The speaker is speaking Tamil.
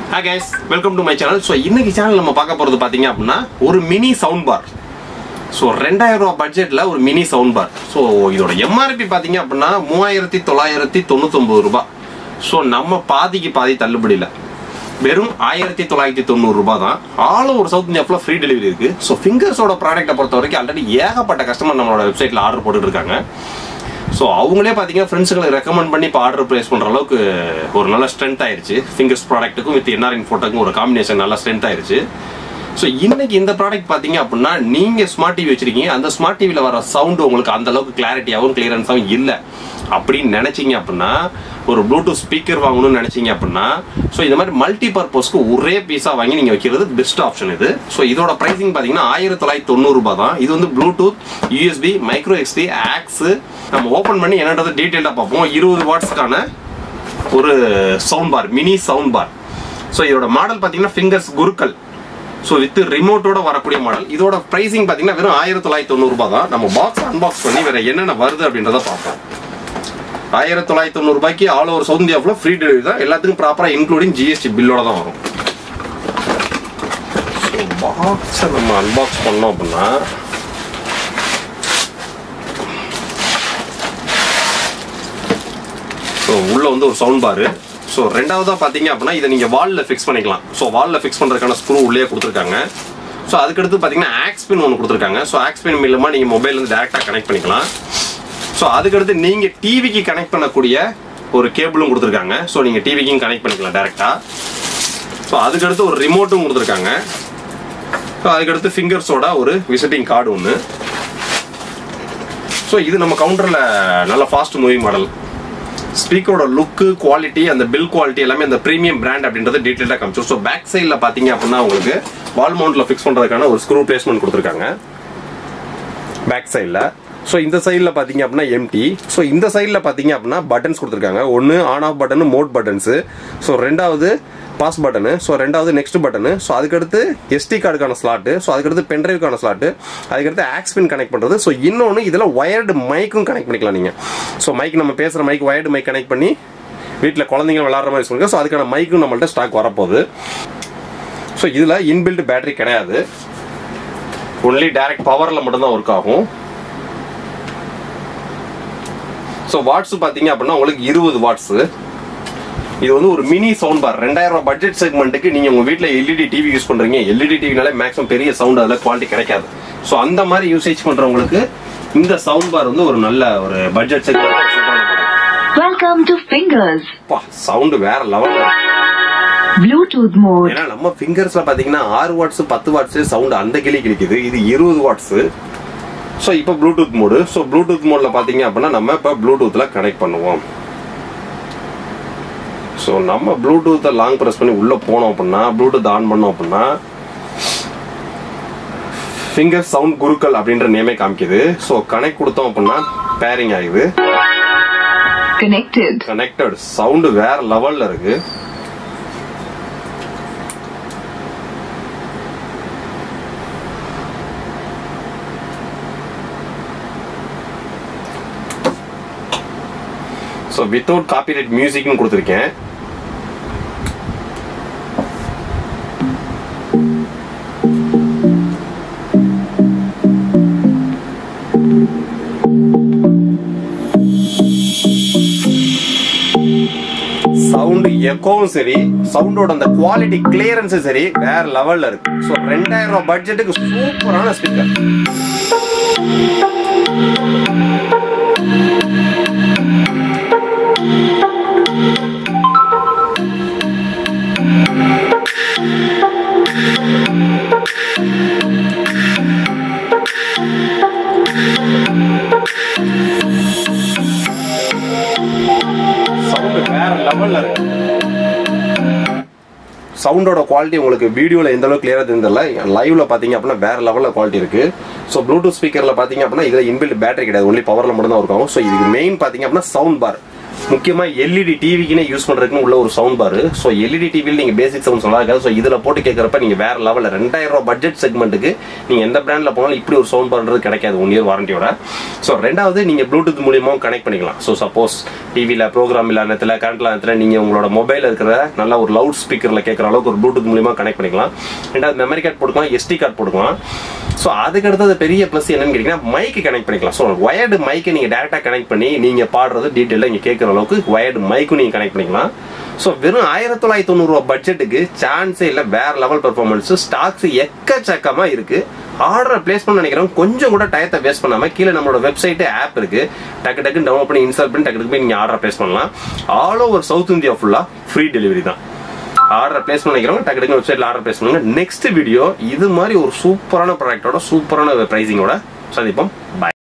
Hi guys welcome to my channel so இன்னைக்கு சேனல் நம்ம பார்க்க போகிறது பார்த்தீங்க அப்படின்னா ஒரு மினி சவுண்ட் பார் ஸோ ரெண்டாயிரம் ரூபா பட்ஜெட்டில் ஒரு மினி சவுண்ட் பார் ஸோ இதோட எம்ஆர்பி பார்த்தீங்க அப்படின்னா மூவாயிரத்தி தொள்ளாயிரத்தி தொண்ணூத்தொம்பது ரூபாய் ஸோ நம்ம பாதிக்கு பாதி தள்ளுபடியில் வெறும் ஆயிரத்தி தொள்ளாயிரத்தி தொண்ணூறு ரூபாய் தான் ஆல் ஓவர் சவுத் இந்தியா ஃபுல்லாக ஃப்ரீ டெலிவரி இருக்கு ஸோ ஃபிங்கர்ஸோட ப்ராடக்ட்டை பொறுத்த வரைக்கும் ஆல்ரெடி ஏகப்பட்ட கஸ்டமர் நம்மளோட வெப்சைட்டில் ஆர்டர் போட்டுட்டு இருக்காங்க ஸோ அவங்களே பார்த்தீங்கன்னா ஃப்ரெண்ட்ஸுகளை ரெக்கமெண்ட் பண்ணி இப்போ ஆர்டர் ப்ளேஸ் பண்ணுற அளவுக்கு ஒரு நல்ல ஸ்ட்ரென்த் ஆயிருச்சு ஃபிங்கர்ஸ் ப்ராடக்ட்டுக்கும் வித் என்ஆர்இன் ஃபோட்டோக்கும் ஒரு காம்பினேஷன் நல்லா ஸ்ட்ரென்த் ஆயிருச்சு ஸோ இன்னைக்கு இந்த ப்ராடக்ட் பார்த்தீங்க அப்படின்னா நீங்கள் ஸ்மார்ட் டிவி வச்சிருக்கீங்க அந்த ஸ்மார்ட் டிவியில் வர சவுண்டு உங்களுக்கு அந்த அளவுக்கு கிளாரிட்டியாகவும் கிளியரன்ஸாகவும் இல்லை அப்படின்னு நினைச்சீங்க அப்படின்னா ஒரு ப்ளூடூத் ஸ்பீக்கர் வாங்கணும்னு நினைச்சீங்க அப்படின்னா ஸோ இந்த மாதிரி மல்டி பர்பஸ்க்கு ஒரே பீஸாக வாங்கி நீங்கள் வைக்கிறது பெஸ்ட் ஆப்ஷன் இது ஸோ இதோட ப்ரைசிங் பார்த்தீங்கன்னா ஆயிரத்தி தொள்ளாயிரத்தி தொண்ணூறு ரூபாய் தான் இது வந்து ப்ளூடூத் யூஎஸ்பி மைக்ரோ எக்ஸ்டி ஆக்ஸ் நம்ம ஓப்பன் பண்ணி என்னன்றது டீட்டெயிலாக பார்ப்போம் இருபது வாட்ஸ்க்கான ஒரு sound bar mini sound bar so இதோட மாடல் பார்த்தீங்கன்னா ஃபிங்கர்ஸ் குருக்கல் ஸோ வித் ரிமோட்டோட வரக்கூடிய மாடல் இதோட ப்ரைசிங் பார்த்தீங்கன்னா வெறும் ஆயிரத்தி தொள்ளாயிரத்தி தொண்ணூறுபா தான் நம்ம பாக்ஸ் அன்பாக்ஸ் பண்ணி வேற என்னென்ன வருது அப்படின்றத பார்ப்போம் ஆயிரத்தி தொள்ளாயிரத்தி தொண்ணூறு ரூபாய்க்கு ஆல் ஓவர் சவுத் இந்தியா ஃபுல்லாக ஃப்ரீ டெலிவரி தான் எல்லாத்துக்கும் ப்ராப்பராக இன்க்ளூடிங் ஜிஎஸ்டி பில்லோட தான் வரும் ஸோ பாக்ஸை நம்ம அன்பாக்ஸ் பண்ணோம் அப்படின்னா ஸோ உள்ள வந்து ஒரு சவுண்ட் பாரு ஸோ ரெண்டாவதாக பார்த்தீங்க அப்படின்னா இதை நீங்கள் வாலில் ஃபிக்ஸ் பண்ணிக்கலாம் ஸோ வாலில் ஃபிக்ஸ் பண்ணுறதுக்கான ஸ்க்ரூ உள்ளே கொடுத்துருக்காங்க ஸோ அதுக்கடுத்து பார்த்தீங்கன்னா ஆக்ஸ்பின் ஒன்று கொடுத்துருக்காங்க ஸோ ஆக்ஸ்பின் மூலமாக நீங்கள் மொபைல் வந்து டேரெக்டாக கனெக்ட் பண்ணிக்கலாம் ஸோ அதுக்கடுத்து நீங்கள் டிவிக்கு கனெக்ட் பண்ணக்கூடிய ஒரு கேபிளும் கொடுத்துருக்காங்க ஸோ நீங்கள் டிவிக்கும் கனெக்ட் பண்ணிக்கலாம் டேரெக்டாக ஸோ அதுக்கடுத்து ஒரு ரிமோட்டும் கொடுத்துருக்காங்க ஸோ அதுக்கடுத்து ஃபிங்கர்ஸோட ஒரு விசிட்டிங் கார்டு ஒன்று ஸோ இது நம்ம கவுண்டரில் நல்ல ஃபாஸ்ட் மூவிங் மாடல் ஸ்பீக்கரோட லுக்கு குவாலிட்டி அந்த பில் குவாலிட்டி எல்லாமே அந்த ப்ரீமியம் பிராண்ட் அப்படின்றது டீட்டெயிலாக காமிச்சிடும் ஸோ பேக் சைடில் பார்த்தீங்க அப்படின்னா உங்களுக்கு வால் மவுண்ட்டில் ஃபிக்ஸ் பண்ணுறதுக்கான ஒரு ஸ்க்ரூ பிளேஸ்மெண்ட் கொடுத்துருக்காங்க பேக் சைடில் ஸோ இந்த சைடில் பார்த்தீங்க அப்படின்னா எம்டி ஸோ இந்த சைடில் பார்த்தீங்க அப்படின்னா பட்டன்ஸ் கொடுத்துருக்காங்க ஒன்று on off button mode buttons so ரெண்டாவது பாஸ் பட்டனு ஸோ ரெண்டாவது நெக்ஸ்ட் பட்டனு ஸோ அதுக்கடுத்து எஸ்டி கார்டுக்கான ஸ்லாட்டு ஸோ அதுக்கடுத்து பென்ட்ரைவுக்கான ஸ்லாட்டு அதுக்கடுத்து ஆக்ஸ்பின் கனெக்ட் பண்ணுறது ஸோ இன்னொன்று இதில் ஒயர்டு மைக்கும் கனெக்ட் பண்ணிக்கலாம் நீங்கள் ஸோ மைக் நம்ம பேசுகிற மைக் ஒயர்டு மைக் கனெக்ட் பண்ணி வீட்டில் குழந்தைங்க விளாட்ற மாதிரி சொல்லுங்க ஸோ அதுக்கான மைக்கும் நம்மள்ட்ட ஸ்டாக் வரப்போகுது ஸோ இதில் இன்பில்ட் பேட்டரி கிடையாது ஒன்லி டைரக்ட் பவரில் மட்டும்தான் ஒர்க் ஆகும் ஸோ வாட்ஸ் பார்த்தீங்க அப்படின்னா உங்களுக்கு இருபது வாட்ஸு இது வந்து ஒரு மினி சவுண்ட் பார் ரெண்டாயிரம் ரூபாய் பட்ஜெட் செக்மெண்ட்டுக்கு நீங்கள் உங்கள் வீட்டில் எல்இடி டிவி யூஸ் பண்ணுறீங்க எல்இடி டிவினாலே மேக்ஸிமம் பெரிய சவுண்ட் அதில் குவாலிட்டி கிடைக்காது ஸோ அந்த மாதிரி யூசேஜ் பண்ணுறவங்களுக்கு இந்த சவுண்ட் பார் வந்து ஒரு நல்ல ஒரு budget segment Welcome to Fingers. Sound வேற லெவலில் Bluetooth mode. ஏன்னா நம்ம ஃபிங்கர்ஸ்ல பாத்தீங்கன்னா ஆறு வாட்ஸ் பத்து வாட்ஸ் சவுண்ட் அந்த கிளி கிளிக்குது இது இருபது வாட்ஸ் ஸோ இப்போ ப்ளூடூத் மோடு ஸோ ப்ளூடூத் மோட்ல பாத்தீங்க அப்படின்னா நம்ம இப்போ ப்ளூடூத்ல கனெக்ட் பண்ணுவோம் ஸோ நம்ம ப்ளூடூத்தை லாங் ப்ரெஸ் பண்ணி உள்ள போனோம் அப்படின்னா ப்ளூடூத் ஆன் பண்ணோம் அப்படின்னா ஃபிங்கர் சவுண்ட் குருக்கள் அப்படின்ற நேமே காமிக்குது ஸோ கனெக்ட் கொடுத்தோம் அப்படின்னா பேரிங் ஆகுது Connected. கனெக்டட் சவுண்டு வேற லெவல்ல இருக்கு ஸோ வித்தவுட் காப்பிரைட் மியூசிக்னு கொடுத்துருக்கேன் சவுண்டு எக்கோவும் சரி சவுண்டோட அந்த குவாலிட்டி கிளியரன்ஸும் சரி வேற லெவல்ல இருக்கு ஸோ ரெண்டாயிரம் ரூபாய் பட்ஜெட்டுக்கு சூப்பரான ஸ்பீக்கர் சவுண்டு வேற லெவல்ல இருக்கு சவுண்டோட குவாலிட்டி உங்களுக்கு வீடியோவில் எந்த அளவுக்கு கிளியராக தெரிஞ்சதில்ல லைவ்ல பார்த்தீங்க அப்படின்னா வேற லெவலில் குவாலிட்டி இருக்கு ஸோ ப்ளூடூத் ஸ்பீக்கரில் பார்த்தீங்க அப்படின்னா இதில் இன்பில்ட் பேட்டரி கிடையாது ஒன்லி பவரில் மட்டும் தான் இருக்கும் ஸோ இதுக்கு மெயின் பார்த்தீங்க அப்படின்னா சவுண்ட் பார் முக்கியமாக எல்இடி டிவிக்குனே யூஸ் பண்ணுறதுக்குன்னு உள்ள ஒரு சவுண்ட் பார் ஸோ எல்இடி டிவியில் நீங்கள் பேசிக் சவுண்ட் சொல்லலாம் இருக்காது ஸோ இதில் போட்டு கேட்குறப்ப நீங்கள் வேற லெவலில் ரெண்டாயிரம் ரூபா பட்ஜெட் செக்மெண்ட்டுக்கு நீங்கள் எந்த பிராண்டில் போனாலும் இப்படி ஒரு சவுண்ட் பார்ன்றது கிடைக்காது ஒன் இயர் வாரண்டியோட ஸோ ரெண்டாவது நீங்கள் ப்ளூடூத் மூலியமாகவும் கனெக்ட் பண்ணிக்கலாம் ஸோ சப்போஸ் டிவியில் ப்ரோக்ராம் இல்லாத நேரத்தில் கரண்ட் இல்லாத நேரத்தில் நீங்கள் உங்களோட மொபைல் இருக்கிற நல்ல ஒரு லவுட் ஸ்பீக்கரில் கேட்குற அளவுக்கு ஒரு ப்ளூடூத் மூலியமாக கனெக்ட் பண்ணிக்கலாம் ரெண்டாவது மெமரி கார்டு போட்டுக்கலாம் எஸ்டி கார்டு போட்டுக்கலாம் ஸோ அதுக்கு அடுத்தது பெரிய ப்ளஸ் என்னன்னு கேட்டிங்கன்னா மைக்கு கனெக்ட் பண்ணிக்கலாம் ஸோ ஒயர்டு மைக்கை நீங்கள் டேரெக்டாக கனெக்ட் பண்ணி நீங்கள் பாடுறது டீட்டெயிலாக இங்கே கேட்குற அளவுக்கு ஒயர்டு மைக்கும் நீங்கள் கனெக்ட் பண்ணிக்கலாம் ஸோ வெறும் ஆயிரத்தி தொள்ளாயிரத்தி தொண்ணூறுவா பட்ஜெட்டுக்கு சான்ஸே இல்லை வேற லெவல் பெர்ஃபார்மன்ஸ் ஸ்டாக்ஸ் எக்கச்சக்கமாக இருக்கு ஆர்டரை பிளேஸ் பண்ண நினைக்கிறோம் கொஞ்சம் கூட டயத்தை வேஸ்ட் பண்ணாம கீழே நம்மளோட வெப்சைட் ஆப் இருக்கு டக்கு டக்குன்னு டவுன்லோட் பண்ணி இன்ஸ்டால் பண்ணி டக்கு டக்கு போய் நீங்கள் ஆர்டர் பிளேஸ் பண்ணலாம் ஆல் ஓவர் சவுத் இந்தியா ஃபுல்லாக ஃப்ரீ டெலிவரி தான் ஆர்டர் பிளேஸ் பண்ணிக்கிறோம் டக்கு டக்கு வெப்சைட்ல ஆர்டர் பிளேஸ் பண்ணுங்க நெக்ஸ்ட் வீடியோ இது மாதிரி ஒரு சூப்பரான ப்ராடக்டோட சூப்பரான பிரைசிங்கோட சந்திப்போம் பாய்